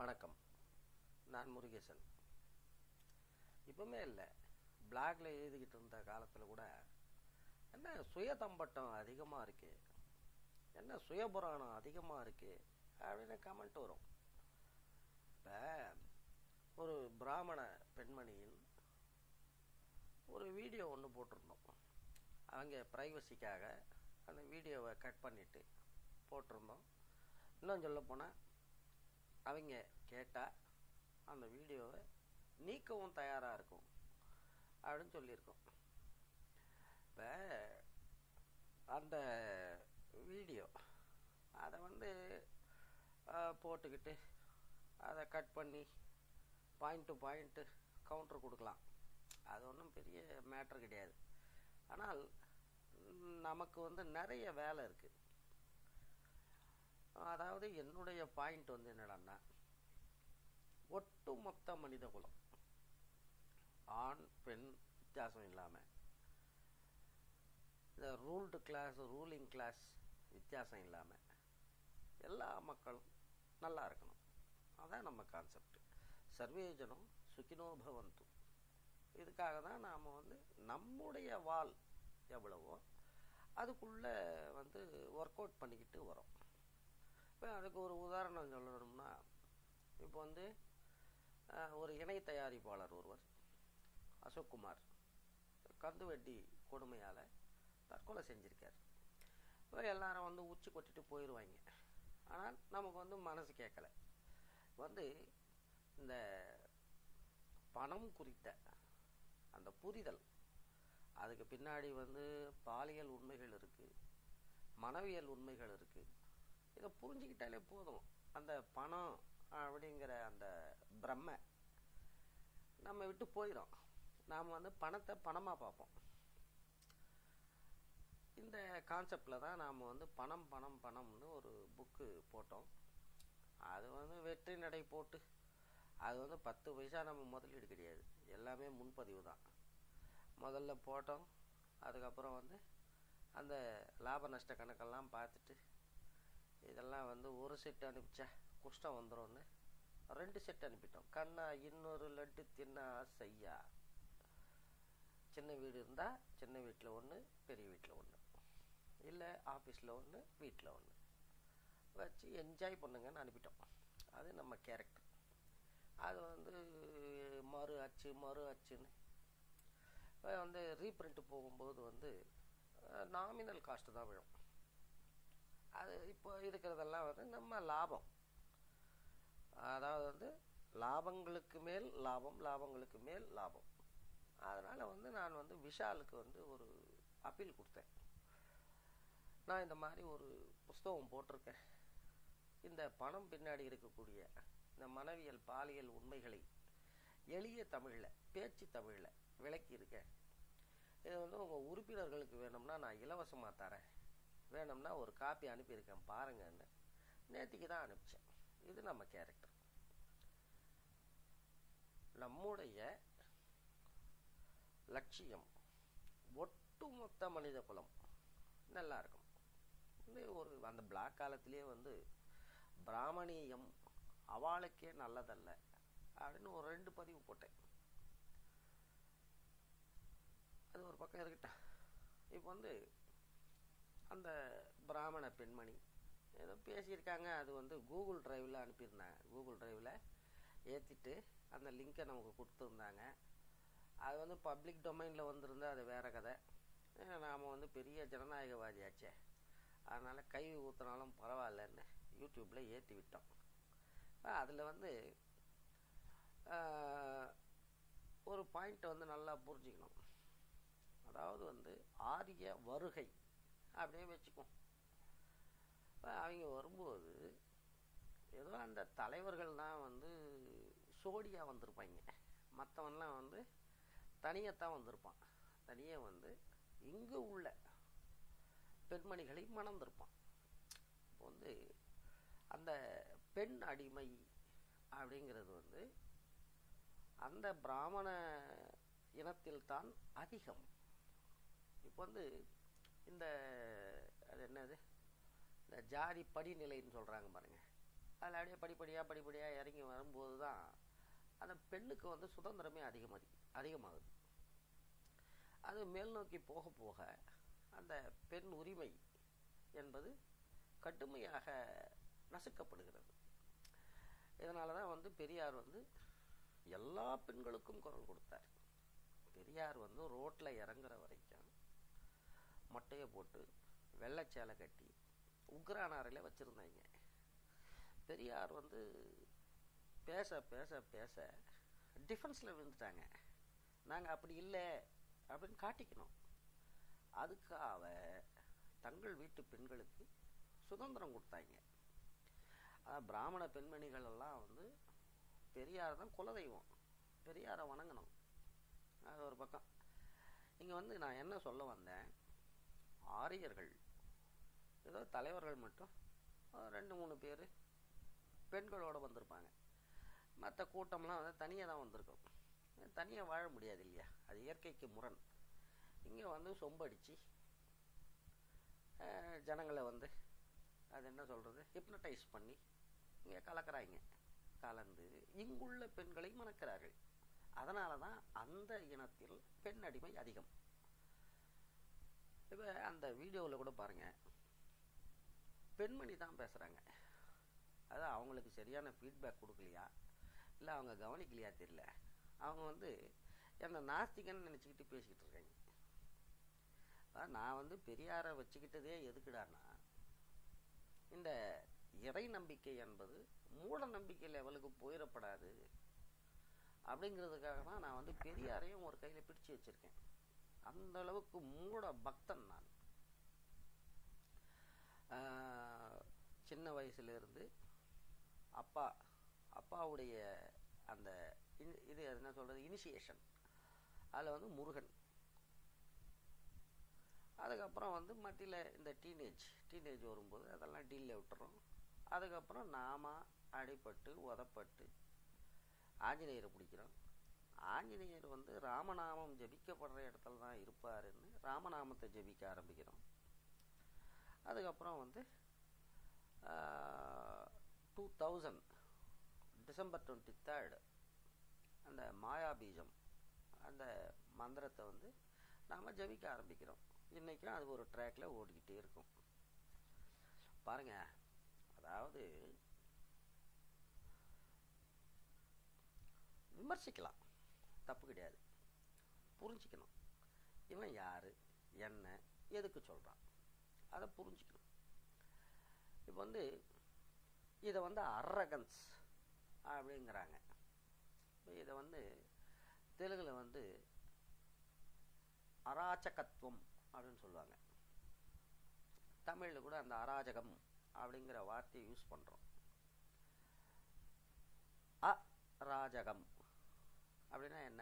வணக்கம் நான் முருகேசன் இப்பவுமே இல்லை பிளாக்ல எழுதிக்கிட்டு இருந்த காலத்தில் கூட என்ன சுயதம்பட்டம் அதிகமாக இருக்கு என்ன சுயபுராணம் அதிகமாக இருக்கு அப்படின்னு கமெண்ட் வரும் இப்போ ஒரு பிராமண பெண்மணியின் ஒரு வீடியோ ஒன்று போட்டிருந்தோம் அவங்க ப்ரைவசிக்காக அந்த வீடியோவை கட் பண்ணிட்டு போட்டிருந்தோம் இன்னும் சொல்ல போனால் அவங்க கேட்டால் அந்த வீடியோவை நீக்கவும் தயாராக இருக்கும் அப்படின்னு சொல்லியிருக்கோம் இப்போ அந்த வீடியோ அதை வந்து அஹ், போட்டுக்கிட்டு அதை கட் பண்ணி பாயிண்ட் டு பாயிண்ட்டு கவுண்டர் கொடுக்கலாம் அது ஒன்றும் பெரிய மேட்ரு கிடையாது ஆனால் ம், நமக்கு வந்து நிறைய வேலை இருக்குது அதாவது என்னுடைய பாயிண்ட் வந்து என்னடான்னா ஒட்டுமொத்த மனித குலம் ஆண் பெண் வித்தியாசம் இல்லாமல் இந்த ரூல்டு கிளாஸ் ரூலிங் கிளாஸ் வித்தியாசம் இல்லாமல் எல்லா மக்களும் நல்லா இருக்கணும் அதான் நம்ம கான்செப்ட் சர்வேஜனம் சுகினோ பவந்து இதுக்காக தான் நாம் வந்து நம்முடைய வால் எவ்வளவோ அதுக்குள்ளே வந்து ஒர்க் அவுட் பண்ணிக்கிட்டு வரோம் இப்போ அதுக்கு ஒரு உதாரணம் சொல்லணும்னா இப்போ வந்து அஹ், ஒரு இணை தயாரிப்பாளர் ஒருவர் அசோக் குமார் கந்து வெட்டி கொடுமையால் தற்கொலை செஞ்சிருக்கார் இப்போ எல்லாரும் வந்து உச்சி கொட்டிட்டு போயிடுவாங்க ஆனால் நமக்கு வந்து மனசு கேட்கல வந்து இந்த பணம் குறித்த அந்த புரிதல் அதுக்கு பின்னாடி வந்து பாலியல் உண்மைகள் இருக்குது மனவியல் உண்மைகள் இருக்குது இதை புரிஞ்சுக்கிட்டாலே போதும் அந்த பணம் அப்படிங்கிற அந்த பிரம்மை நம்ம விட்டு போயிடும் நாம் வந்து பணத்தை பணமாக பார்ப்போம் இந்த கான்செப்டில் தான் நாம் வந்து பணம் பணம் பணம்னு ஒரு புக்கு போட்டோம் அது வந்து வெற்றி நடை போட்டு அது வந்து பத்து பைசா நம்ம முதலீடு கிடையாது எல்லாமே முன்பதிவு தான் முதல்ல போட்டோம் அதுக்கப்புறம் வந்து அந்த லாப நஷ்ட கணக்கெல்லாம் பார்த்துட்டு இதெல்லாம் வந்து ஒரு செட் அனுப்பிச்சா குஷ்டம் வந்துடும்னு ரெண்டு செட் அனுப்பிட்டோம் கண்ணா இன்னொரு லட்டு தின்னா செய்யா சின்ன வீடு இருந்தால் சின்ன வீட்டில் ஒன்று பெரிய வீட்டில் ஒன்று இல்லை ஆஃபீஸில் ஒன்று வீட்டில் ஒன்று வச்சு என்ஜாய் பண்ணுங்கன்னு அனுப்பிட்டோம் அது நம்ம கேரக்டர் அது வந்து மறு அச்சு மறு அச்சுன்னு இப்ப வந்து ரீப்ரிண்ட் போகும்போது வந்து நாமினல் காஸ்ட்டு தான் விழும் அது இப்போ இருக்கிறதெல்லாம் வந்து நம்ம லாபம் அதாவது வந்து லாபங்களுக்கு மேல் லாபம் லாபங்களுக்கு மேல் லாபம் அதனால் வந்து நான் வந்து விஷாலுக்கு வந்து ஒரு அப்பீல் கொடுத்தேன் நான் இந்த மாதிரி ஒரு புஸ்தகம் போட்டிருக்கேன் இந்த பணம் பின்னாடி இருக்கக்கூடிய இந்த மனவியல் பாலியல் உண்மைகளை எளிய தமிழில் பேச்சு தமிழில் விளக்கி இருக்கேன் இது வந்து உங்கள் உறுப்பினர்களுக்கு வேணும்னா நான் இலவசமாக தரேன் வேணும்னா ஒரு காப்பி அனுப்பியிருக்கேன் பாருங்கன்னு நேத்திக்கு தான் அனுப்பிச்சேன் இது நம்ம கேரக்டர் நம்முடைய லட்சியம் ஒட்டுமொத்த மனித குலம் நல்லா இருக்கும் வந்து ஒரு அந்த பிளாக் காலத்திலேயே வந்து பிராமணியம் அவளுக்கே நல்லதல்ல அப்படின்னு ஒரு ரெண்டு பதிவு போட்டேன் அது ஒரு பக்கம் இருக்கட்டும் இப்போ வந்து அந்த பிராமண பெண்மணி ஏதோ பேசியிருக்காங்க அது வந்து கூகுள் டிரைவில் அனுப்பியிருந்தாங்க கூகுள் டிரைவில் ஏற்றிட்டு அந்த லிங்கை நமக்கு கொடுத்துருந்தாங்க அது வந்து பப்ளிக் டொமைனில் வந்திருந்தா அது வேற கதை நாம் வந்து பெரிய ஜனநாயகவாதியாச்சே அதனால் கை ஊற்றினாலும் பரவாயில்லன்னு யூடியூப்பில் ஏற்றி விட்டோம் அதில் வந்து ஆஹ், ஒரு பாயிண்ட் வந்து நல்லா புரிஞ்சுக்கணும் அதாவது வந்து ஆரிய வருகை அப்படியே வச்சுக்குவோம் இப்போ அவங்க வரும்போது ஏதோ அந்த தலைவர்கள் தான் வந்து சோடியாக வந்திருப்பாங்க மற்றவன்லாம் வந்து தனியத்தான் வந்திருப்பான் தனியே வந்து இங்கு உள்ள பெண்மணிகளை மணந்திருப்பான் இப்போ வந்து அந்த பெண் அடிமை அப்படிங்கிறது வந்து அந்த பிராமண இனத்தில் தான் அதிகம் இப்போ வந்து இந்த அது என்னது இந்த ஜாதி படிநிலைன்னு சொல்கிறாங்க பாருங்க அதில் அப்படியே படிப்படியாக படிப்படியாக இறங்கி வரும்போது தான் அந்த பெண்ணுக்கு வந்து சுதந்திரமே அதிகமாகி அதிகமாகுது அது மேல் நோக்கி போக போக அந்த பெண் உரிமை என்பது கடுமையாக நசுக்கப்படுகிறது இதனால தான் வந்து பெரியார் வந்து எல்லா பெண்களுக்கும் குரல் கொடுத்தார் பெரியார் வந்து ரோட்டில் இறங்குற வரைக்கும் மொட்டையை போட்டு வெள்ளைச்சேலை கட்டி உக்ரானாரில் வச்சுருந்தாங்க பெரியார் வந்து பேச பேச பேச டிஃபென்ஸில் விழுந்துட்டாங்க நாங்கள் அப்படி இல்லை அப்படின்னு காட்டிக்கணும் அதுக்காக தங்கள் வீட்டு பெண்களுக்கு சுதந்திரம் கொடுத்தாங்க அதான் பிராமண பெண்மணிகள் எல்லாம் வந்து பெரியார் தான் குலதெய்வம் பெரியாரை வணங்கணும் அது ஒரு பக்கம் இங்கே வந்து நான் என்ன சொல்ல வந்தேன் ஆரியர்கள் ஏதோ தலைவர்கள் மட்டும் ஒரு ரெண்டு மூணு பேர் பெண்களோட வந்திருப்பாங்க மற்ற கூட்டம்லாம் வந்து தனியாக தான் வந்திருக்கும் தனியாக வாழ முடியாது இல்லையா அது இயற்கைக்கு முரண் இங்கே வந்து சொம்படிச்சு அஹ், ஜனங்களை வந்து அது என்ன சொல்கிறது ஹிப்னடைஸ் பண்ணி இங்கே கலக்கிறாங்க கலந்து இங்குள்ள பெண்களை மணக்கிறார்கள் அதனால தான் அந்த இனத்தில் பெண் அடிமை அதிகம் இப்போ அந்த வீடியோவில் கூட பாருங்க பெண்மணி தான் பேசுகிறாங்க அதான் அவங்களுக்கு சரியான ஃபீட்பேக் கொடுக்கலையா இல்லை அவங்க கவனிக்கலையா தெரியல அவங்க வந்து என்னை நாஸ்திகன்னு நினச்சிக்கிட்டு பேசிக்கிட்டு இருக்காங்க அதான் நான் வந்து பெரியாரை வச்சுக்கிட்டதே எதுக்குடான்னா இந்த இறை நம்பிக்கை என்பது மூட நம்பிக்கை லெவலுக்கு போயிடப்படாது அப்படிங்கிறதுக்காக தான் நான் வந்து பெரியாரையும் ஒரு கையில் பிடிச்சு வச்சிருக்கேன் அந்த அளவுக்கு மூட பக்தன் நான் ஆஹ், சின்ன வயசுலேருந்து அப்பா அப்பாவுடைய அந்த இனி- இது என்ன சொல்கிறது இனிஷியேஷன் அதில் வந்து முருகன் அதுக்கப்புறம் வந்து மத்தியில் இந்த டீனேஜ் டீனேஜ் வரும்போது அதெல்லாம் டீலில் விட்டுறோம் அதுக்கப்புறம் நாம அடிபட்டு உதப்பட்டு ஆஞ்சநேயரை பிடிக்கிறோம் ஆஞ்சநேயர் வந்து ராமநாமம் ஜபிக்கப்படுற இடத்துல தான் இருப்பாருன்னு ராமநாமத்தை ஜபிக்க ஆரம்பிக்கிறோம் அதுக்கப்புறம் வந்து two thousand December twenty third அந்த மாயாபீஜம் அந்த மந்திரத்தை வந்து நாம் ஜபிக்க ஆரம்பிக்கிறோம் இன்றைக்கும் அது ஒரு ட்ராக்ல ஓடிக்கிட்டே இருக்கும் பாருங்க அதாவது விமர்சிக்கலாம் தப்பு கிடையாது புரிஞ்சிக்கணும் இவன் யாரு என்ன எதுக்கு சொல்கிறான் அதை புரிஞ்சிக்கணும் இப்போ வந்து இதை வந்து அரகன்ஸ் அப்படிங்கிறாங்க இதை வந்து தெலுங்கில் வந்து அராச்சகத்துவம் அப்படின்னு சொல்லுவாங்க தமிழில் கூட அந்த அராஜகம் அப்படிங்கிற வார்த்தையை யூஸ் பண்ணுறோம் அராஜகம் அப்படின்னா என்ன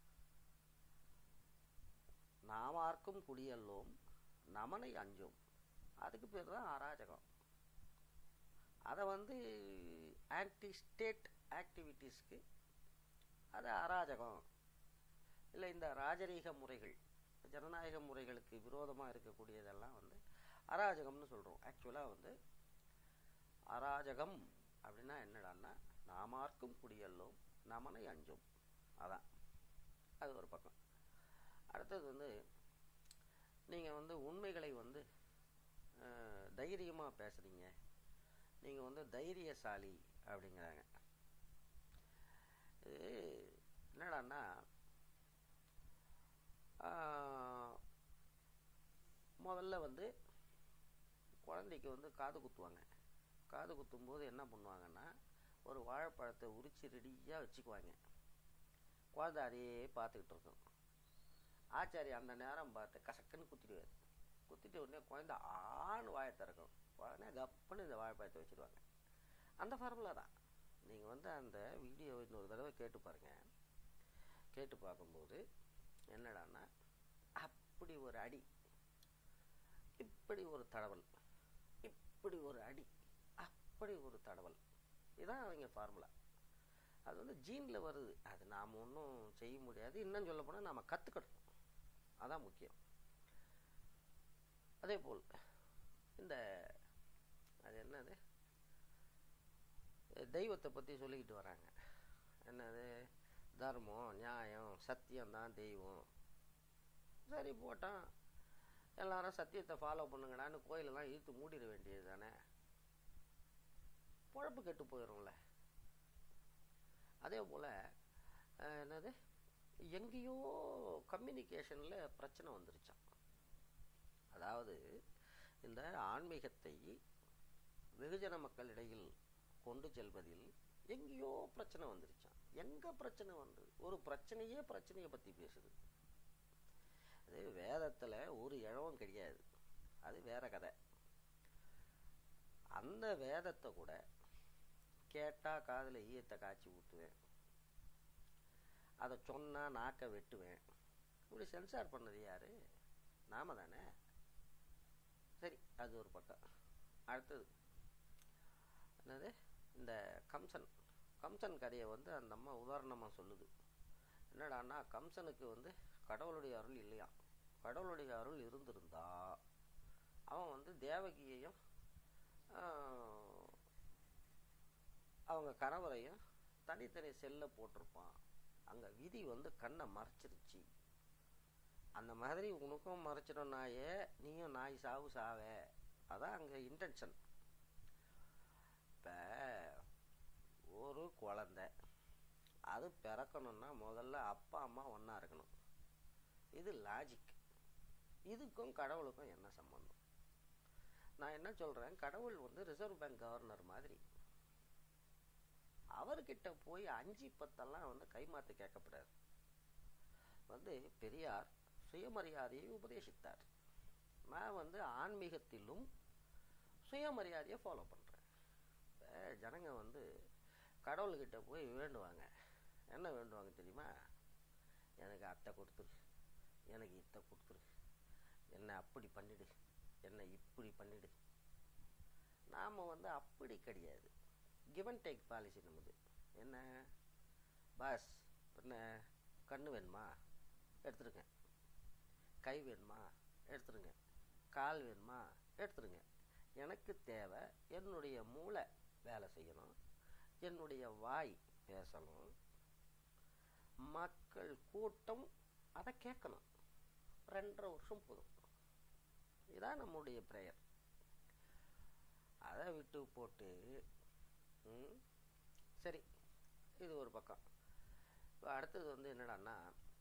நாமார்க்கும் குடியல்லோம் நமனை அஞ்சோம் அதுக்கு பேர் தான் அராஜகம் அதை வந்து ஆன்டி ஸ்டேட் ஆக்டிவிட்டீஸ்க்கு அது அராஜகம் இல்லை இந்த ராஜரீக முறைகள் ஜனநாயக முறைகளுக்கு விரோதமாக இருக்கக்கூடியதெல்லாம் வந்து அராஜகம்னு சொல்கிறோம் ஆக்சுவலாக வந்து அராஜகம் அப்படின்னா என்னடான்னா நாமார்க்கும் குடியல்லோம் நமனை அஞ்சோம் அதான் அது ஒரு பக்கம் அடுத்தது வந்து நீங்கள் வந்து உண்மைகளை வந்து தைரியமாக பேசுகிறீங்க நீங்கள் வந்து தைரியசாலி அப்படிங்கிறாங்க இது என்னடான்னா ஆஹ், முதல்ல வந்து குழந்தைக்கு வந்து காது குத்துவாங்க காது குத்தும்போது என்ன பண்ணுவாங்கன்னா ஒரு வாழைப்பழத்தை உரிச்சு ரெடியாக வச்சுக்குவாங்க குழந்தை அதையே பார்த்துக்கிட்டு இருக்கும் ஆச்சாரி அந்த நேரம் பார்த்து கசக்குன்னு குத்திடுவார் குத்திட்டு உடனே குழந்தை ஆண் வாயை திறக்கும் உடனே கப்புன்னு இந்த வாழைப்பழத்தை வச்சுருவாங்க அந்த ஃபார்முலா தான் நீங்கள் வந்து அந்த வீடியோ இன்னொரு தடவை கேட்டு பாருங்க கேட்டு பார்க்கும்போது என்னடான்னா அப்படி ஒரு அடி இப்படி ஒரு தடவல் இப்படி ஒரு அடி அப்படி ஒரு தடவல் இதுதான் அவங்க ஃபார்முலா அது வந்து ஜீனில் வருது அது நாம் ஒன்றும் செய்ய முடியாது இன்னும் சொல்ல போனால் நாம் கற்றுக்கணும் அதான் முக்கியம் அதே போல் இந்த அது என்னது தெய்வத்தை பற்றி சொல்லிக்கிட்டு வராங்க என்னது தர்மம் நியாயம் சத்தியம்தான் தெய்வம் சரி போட்டான் எல்லாரும் சத்தியத்தை ஃபாலோ பண்ணுங்கடான்னு கோயிலெல்லாம் இழுத்து மூடிட வேண்டியது தானே பொழப்பு கெட்டு போயிடும்ல அதே போல் என்னது எங்கேயோ கம்யூனிகேஷனில் பிரச்சனை வந்துருச்சான் அதாவது இந்த ஆன்மீகத்தை வெகுஜன மக்களிடையில் கொண்டு செல்வதில் எங்கேயோ பிரச்சனை வந்துருச்சான் எங்கே பிரச்சனை வந்து ஒரு பிரச்சனையே பிரச்சனையை பற்றி பேசுது அது வேதத்தில் ஒரு இழவும் கிடையாது அது வேற கதை அந்த வேதத்தை கூட கேட்டால் காதில் ஈயத்தை காய்ச்சி ஊற்றுவேன் அதை சொன்னால் நாக்கை வெட்டுவேன் இப்படி சென்சார் பண்ணது யாரு நாம தானே சரி அது ஒரு பக்கம் அடுத்தது என்னது இந்த கம்சன் கம்சன் கதையை வந்து அந்த அம்மா உதாரணமாக சொல்லுது என்னடான்னா கம்சனுக்கு வந்து கடவுளுடைய அருள் இல்லையா கடவுளுடைய அருள் இருந்திருந்தா அவன் வந்து தேவகியையும் அவங்க கணவரையும் தனித்தனி செல்ல போட்டிருப்பான் அங்கே விதி வந்து கண்ணை மறைச்சிருச்சு அந்த மாதிரி உனக்கும் மறைச்சிடும் நாயே நீயும் நாய் சாவு சாவே அதான் அங்கே இன்டென்ஷன் இப்போ ஒரு குழந்த அது பிறக்கணும்னா முதல்ல அப்பா அம்மா ஒன்றா இருக்கணும் இது லாஜிக் இதுக்கும் கடவுளுக்கும் என்ன சம்பந்தம் நான் என்ன சொல்கிறேன் கடவுள் வந்து ரிசர்வ் பேங்க் கவர்னர் மாதிரி அவர்கிட்ட போய் அஞ்சு பத்தெல்லாம் வந்து கைமாத்து கேட்கப்படாது வந்து பெரியார் சுயமரியாதையை உபதேசித்தார் நான் வந்து ஆன்மீகத்திலும் சுயமரியாதையை ஃபாலோ பண்ணுறேன் இப்போ ஜனங்க வந்து கடவுள்கிட்ட போய் வேண்டுவாங்க என்ன வேண்டுவாங்க தெரியுமா எனக்கு அத்தை கொடுத்துரு எனக்கு இத்தை கொடுத்துரு என்னை அப்படி பண்ணிடு என்னை இப்படி பண்ணிடு நாம் வந்து அப்படி கிடையாது கிவ் அண்ட் டேக் பாலிசி நமது என்ன பாஸ் என்ன கண்ணு வேணுமா எடுத்துருங்க கை வேணுமா எடுத்துருங்க கால் வேணுமா எடுத்துருங்க எனக்கு தேவை என்னுடைய மூளை வேலை செய்யணும் என்னுடைய வாய் பேசணும் மக்கள் கூட்டம் அதை கேட்கணும் ரெண்டரை வருஷம் போதும் இதான் நம்முடைய ப்ரேயர் அதை விட்டு போட்டு சரி இது ஒரு பக்கம் இப்போ அடுத்தது வந்து என்னடான்னா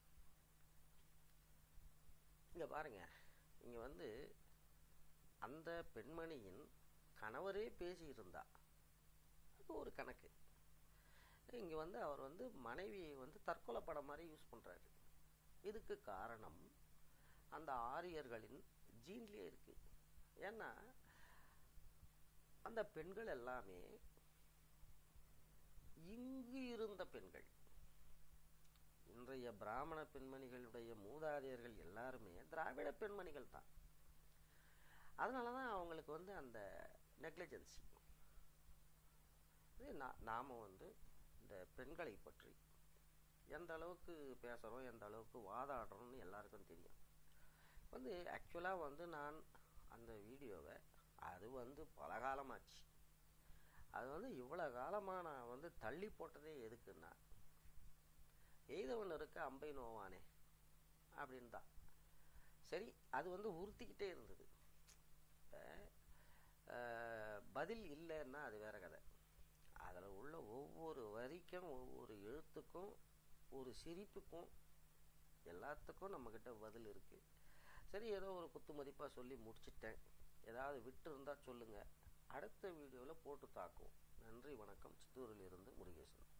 இங்கே பாருங்க இங்கே வந்து அந்த பெண்மணியின் கணவரே பேசியிருந்தா அது ஒரு கணக்கு இங்கே வந்து அவர் வந்து மனைவியை வந்து தற்கொலை படம் மாதிரி யூஸ் பண்ணுறாரு இதுக்கு காரணம் அந்த ஆரியர்களின் ஜீன்லேயே இருக்குது ஏன்னா அந்த பெண்கள் எல்லாமே இங்கு இருந்த பெண்கள் இன்றைய பிராமண பெண்மணிகளுடைய மூதாதையர்கள் எல்லாருமே திராவிட பெண்மணிகள் தான் அதனால தான் அவங்களுக்கு வந்து அந்த நெக்லிஜென்சி நாம் வந்து இந்த பெண்களை பற்றி எந்த அளவுக்கு பேசுகிறோம் எந்த அளவுக்கு வாதாடுறோம்னு எல்லாருக்கும் தெரியும் வந்து ஆக்சுவலாக வந்து நான் அந்த வீடியோவை அது வந்து பல காலமாச்சு அது வந்து இவ்வளோ காலமாக நான் வந்து தள்ளி போட்டதே எதுக்குன்னா எய்தவன் இருக்க அம்பை நோவானே அப்படின்னு தான் சரி அது வந்து உறுத்திக்கிட்டே இருந்தது பதில் இல்லைன்னா அது வேற கதை அதில் உள்ள ஒவ்வொரு வரிக்கும் ஒவ்வொரு எழுத்துக்கும் ஒரு சிரிப்புக்கும் எல்லாத்துக்கும் நம்மக்கிட்ட பதில் இருக்குது சரி ஏதோ ஒரு குத்து மதிப்பாக சொல்லி முடிச்சிட்டேன் ஏதாவது விட்டு இருந்தால் சொல்லுங்கள் அடுத்த வீடியோவில் போட்டு தாக்குவோம் நன்றி வணக்கம் சித்தூரில் இருந்து முருகேசன்